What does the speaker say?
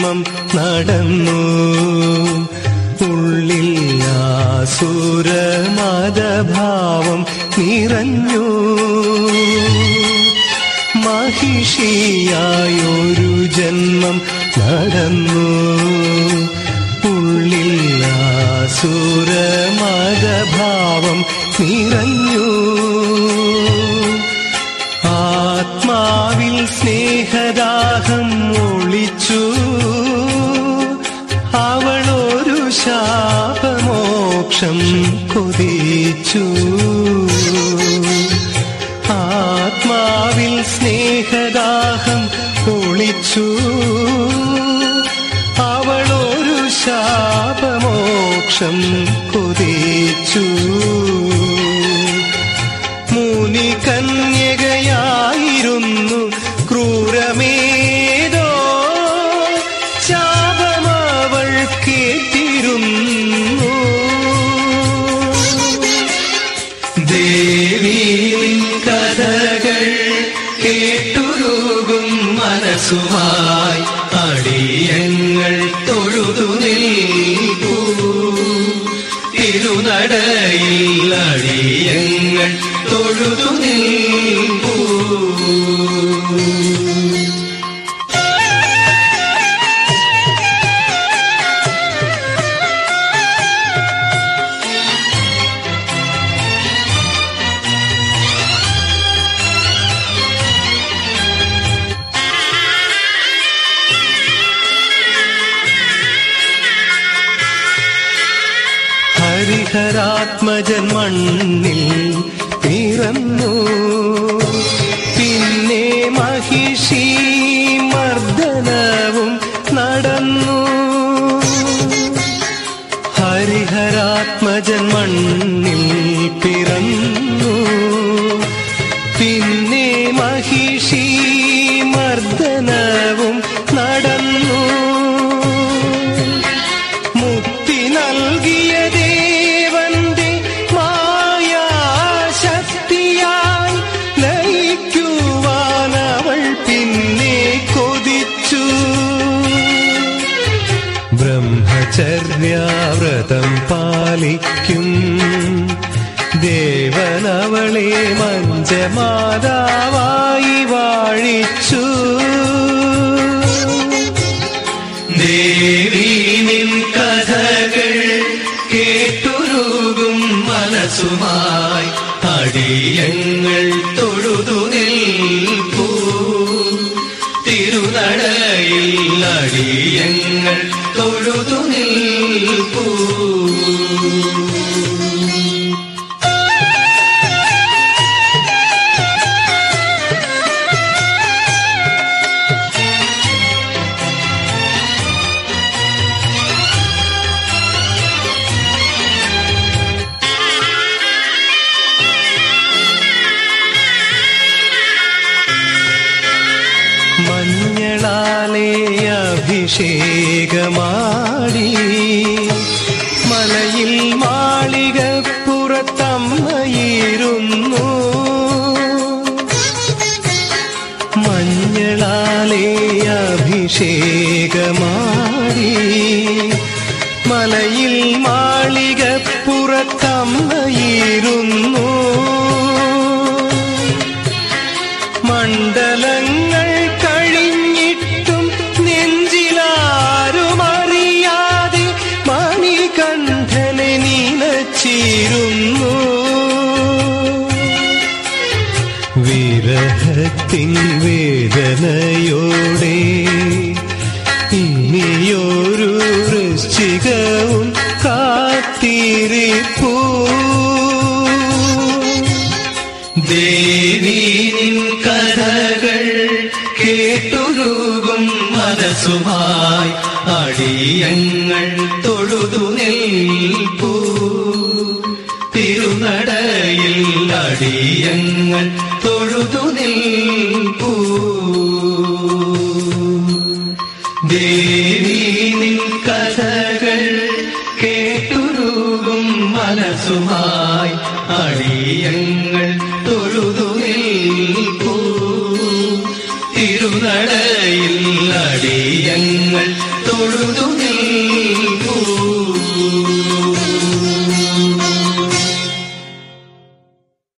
ജന്മം നടന്നു ഉള്ളിൽ ആസുരമതഭാവം നിറഞ്ഞു മഹിഷിയായൊരു ജന്മം നടന്നു ഉള്ളിൽ ആസുരമതഭാവം നിറഞ്ഞു ആത്മാവിൽ സ്നേഹദാഹം ഒളിച്ചു അവളൊരു ശാപമോക്ഷം കൊതിച്ചു ആത്മാവിൽ സ്നേഹദാഹം ഒളിച്ചു അവളൊരു ശാപമോക്ഷം കൊതിച്ചു മുനി കന്യകയായിരുന്നു ക്രൂരമേതോ ശാപമവൾ കേട്ടിരുന്നു ദേവി നിൻ കഥകൾ കേട്ടുരുകും മനസ്സുമായി അടിയങ്ങൾ തൊഴുതു നിൽക്കൂ തിരുനടയിൽ അടിയങ്ങൾ തൊഴുതു നിൽക്കൂ ഹരിഹരാത്മജൻ മണ്ണിൽ പിറന്നു പിന്നെ മഹിഷി മർദ്ദനവും നടന്നു ഹരിഹരാത്മജൻ മണ്ണിൽ പിറന്നു പിന്നെ മഹിഷി മർദ്ദനവും നടന്നു മുക്തി നൽകിയ ദേവന്റെ മായാശക്തിയായി ലയിക്കുവാൻ അവൾ പിന്നെ കൊതിച്ചു ബ്രഹ്മചര്യാവ്രതം പാലിക്കും ദേവനവളെ മഞ്ചമാതാവായി വാഴിച്ചു ദേവി നിൻ കഥകൾ കേട്ടുരുകും മനസ്സുമായി അടിയങ്ങൾ തൊഴുതു നിൽപ്പൂ തിരുനടയിൽ അടിയങ്ങൾ തൊഴുതു നിൽപ്പൂ മഞ്ഞളാലേ അഭിഷേകമാടി മലയിൽ മാളിക പുറത്തമ്മയിരുന്നു മഞ്ഞളാലേ അഭിഷേകമാടി മലയിൽ മാളിക പുറത്തമ്മയിരുന്നു മണ്ഡലങ്ങൾ കഴിഞ്ഞിട്ടും നെഞ്ചിലാരുമറിയാതെ മണികണ്ഠനെ നീനച്ചിരുന്നു വിരഹത്തിൻ വേദനയോടെ ഇനിയൊരു വൃശ്ചികവും കാത്തിരിപ്പൂ ദേവി നിൻ കഥകൾ കേട്ടുരുകും മനസ്സുമായി അടിയങ്ങൾ തൊഴുതു നിൽപ്പൂ തിരുനടയിൽ അടിയങ്ങൾ തൊഴുതു നിൽപ്പൂ ദേവി നിൻ കഥകൾ കേട്ടുരുകും മനസ്സുമായി അടിയങ്ങൾ തൊഴുതു നിൽപ്പൂ തിരുനടയിൽ അടിയങ്ങൾ തൊഴുതു നിൽക്കും